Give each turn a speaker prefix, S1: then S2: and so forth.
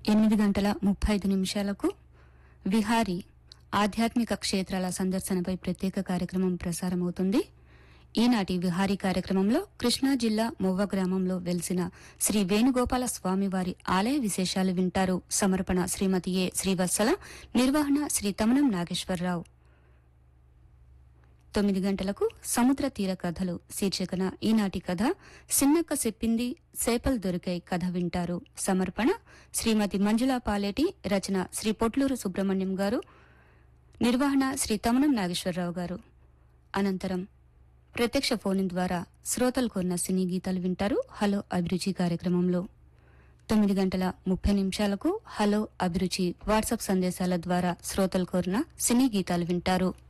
S1: ఎనిమిది గంటల ముప్పై ఐదు నిమిషాలకు విహారీ ఆధ్యాత్మిక క్షేత్రాల సందర్శనపై ప్రత్యేక కార్యక్రమం ప్రసారమవుతుంది ఈనాటి విహారీ కార్యక్రమంలో కృష్ణా జిల్లా మొవ్వ గ్రామంలో వెలిసిన శ్రీ వేణుగోపాల స్వామివారి ఆలయ విశేషాలు వింటారు సమర్పణ శ్రీమతి ఏ శ్రీవత్సల నిర్వహణ శ్రీ తమనం నాగేశ్వరరావు తొమ్మిది గంటలకు సముద్ర తీర కథలు శీర్షికన ఈనాటి కథ సిన్నక్క చెప్పింది సేపలు దొరికాయి కథ వింటారు సమర్పణ శ్రీమతి మంజులా పాలేటి రచన శ్రీ పొట్లూరు సుబ్రహ్మణ్యం గారు నిర్వహణ శ్రీ తమనం నాగేశ్వరరావు గారు అనంతరం ప్రత్యక్ష ఫోన్ ద్వారా శ్రోతలు కోరిన సినీ గీతాలు వింటారు హలో అభిరుచి కార్యక్రమంలో తొమ్మిది గంటల ముప్పై నిమిషాలకు హలో అభిరుచి వాట్సాప్ సందేశాల ద్వారా శ్రోతలు కోరిన సినీ గీతాలు వింటారు